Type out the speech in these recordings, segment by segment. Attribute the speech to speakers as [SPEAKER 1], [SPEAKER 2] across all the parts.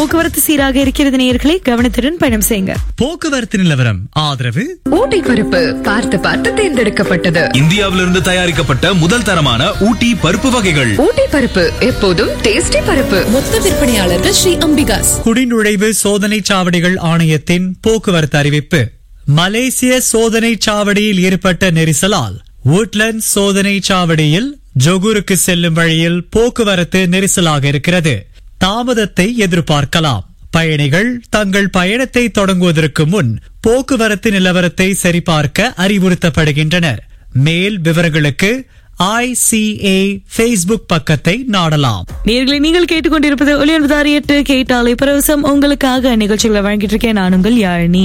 [SPEAKER 1] போக்குவரத்து சீராக இருக்கிறது நேயர்களே கவனத்துடன் பயணம் செய்யுங்க
[SPEAKER 2] போக்குவரத்து நிலவரம் ஆதரவு
[SPEAKER 3] ஊட்டி பருப்பு பார்த்து பார்த்து தேர்ந்தெடுக்கப்பட்டது
[SPEAKER 4] இந்தியாவிலிருந்து தயாரிக்கப்பட்ட முதல் தரமான ஊட்டி பருப்பு வகைகள்
[SPEAKER 3] ஊட்டி பருப்பு எப்போதும் டேஸ்டி பருப்பு
[SPEAKER 5] மொத்த விற்பனையாளர்கள் ஸ்ரீ அம்பிகாஸ்
[SPEAKER 2] குடிநுழைவு சோதனை சாவடிகள் ஆணையத்தின் போக்குவரத்து அறிவிப்பு மலேசிய சோதனை சாவடியில் ஏற்பட்ட நெரிசலால் woodlands சோதனை சாவடியில் ஜொகூருக்கு செல்லும் வழியில் போக்குவரத்து நெரிசலாக இருக்கிறது தாமதத்தை எதிர்பார்க்கலாம் பயணிகள் தங்கள் பயணத்தை தொடங்குவதற்கு முன் போக்குவரத்து நிலவரத்தை சரிபார்க்க அறிவுறுத்தப்படுகின்றனர் மேல் விவரங்களுக்கு ஐசிஏ ஃபேஸ்புக் பக்கத்தை நாடலாம்
[SPEAKER 1] நேர்களை நீங்கள் கேட்டுக்கொண்டிருப்பது ஒளி என்பதாறு எட்டு கேட்டாலை பரவசம் உங்களுக்காக நிகழ்ச்சிகளை வழங்கிட்டு இருக்கேன் நான் உங்கள் யாழினி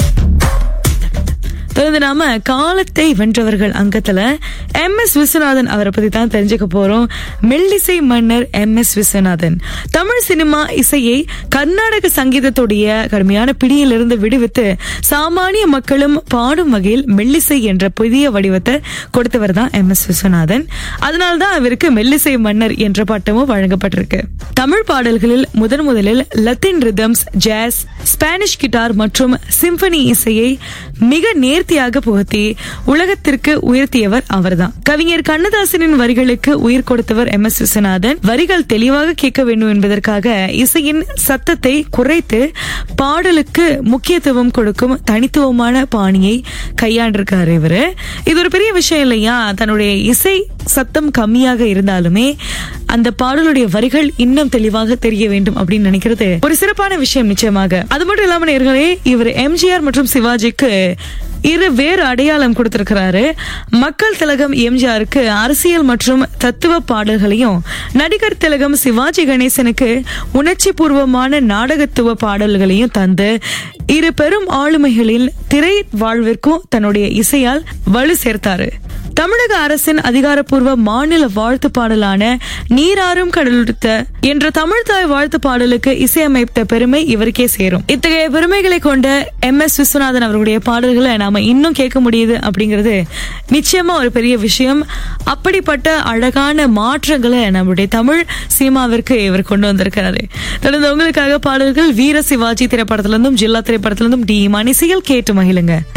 [SPEAKER 1] தொடர்ந்து நாம காலத்தை வென்றவர்கள் அங்கத்துல எம் எஸ் விஸ்வநாதன் அவரை பத்தி தான் தெரிஞ்சுக்க போறோம் மெல்லிசை மன்னர் M S Viswanathan Tamil cinema இசையை கர்நாடக சங்கீதத்துடைய கடுமையான பிடியிலிருந்து விடுவித்து சாமானிய மக்களும் பாடும் வகையில் மெல்லிசை என்ற புதிய வடிவத்தை கொடுத்தவர் தான் எம் எஸ் விஸ்வநாதன் அதனால்தான் அவருக்கு மெல்லிசை மன்னர் என்ற பட்டமும் வழங்கப்பட்டிருக்கு தமிழ் பாடல்களில் முதன் முதலில் Latin rhythms jazz Spanish guitar மற்றும் சிம்பனி இசையை மிக நேர்த்தியாக புகுத்தி உலகத்திற்கு உயர்த்தியவர் அவர்தான் கவிஞர் கண்ணதாசனின் வரிகளுக்கு உயிர் கொடுத்தவர் எம் எஸ் விஸ்வநாதன் வரிகள் தெளிவாக கேட்க வேண்டும் என்பதற்காக இசையின் சத்தத்தை குறைத்து பாடலுக்கு முக்கியத்துவம் கொடுக்கும் தனித்துவமான பாணியை கையாண்டிருக்காரு இவரு இது ஒரு பெரிய விஷயம் இல்லையா தன்னுடைய இசை சத்தம் கம்மியாக இருந்தாலுமே அந்த பாடலுடைய வரிகள் இன்னும் தெளிவாக தெரிய வேண்டும் அப்படின்னு நினைக்கிறது ஒரு சிறப்பான விஷயம் நிச்சயமாக அது மட்டும் இல்லாம நேர்களே இவர் எம்ஜிஆர் மற்றும் சிவாஜிக்கு இரு வேறு அடையாளம் கொடுத்திருக்கிறாரு மக்கள் திலகம் எம்ஜிஆருக்கு அரசியல் மற்றும் தத்துவ பாடல்களையும் நடிகர் திலகம் சிவாஜி கணேசனுக்கு உணர்ச்சி பூர்வமான நாடகத்துவ பாடல்களையும் தந்து இரு பெரும் ஆளுமைகளில் திரை வாழ்விற்கும் தன்னுடைய இசையால் வலு சேர்த்தாரு தமிழக அரசின் அதிகாரப்பூர்வ மாநில வாழ்த்து பாடலான நீராறும் கடலுடுத்த என்ற தமிழ்தாய் வாழ்த்து பாடலுக்கு இசையமைத்த பெருமை இவருக்கே சேரும் இத்தகைய பெருமைகளை கொண்ட எம் எஸ் விஸ்வநாதன் அவர்களுடைய பாடல்களை நாம இன்னும் கேட்க முடியுது அப்படிங்கிறது நிச்சயமா ஒரு பெரிய விஷயம் அப்படிப்பட்ட அழகான மாற்றங்களை நம்முடைய தமிழ் சினிமாவிற்கு இவர் கொண்டு வந்திருக்கிறாரு தொடர்ந்து உங்களுக்காக பாடல்கள் வீர சிவாஜி திரைப்படத்திலிருந்தும் ஜில்லா திரைப்படத்திலிருந்தும் டி மணிசிகள் கேட்டு மகிழுங்க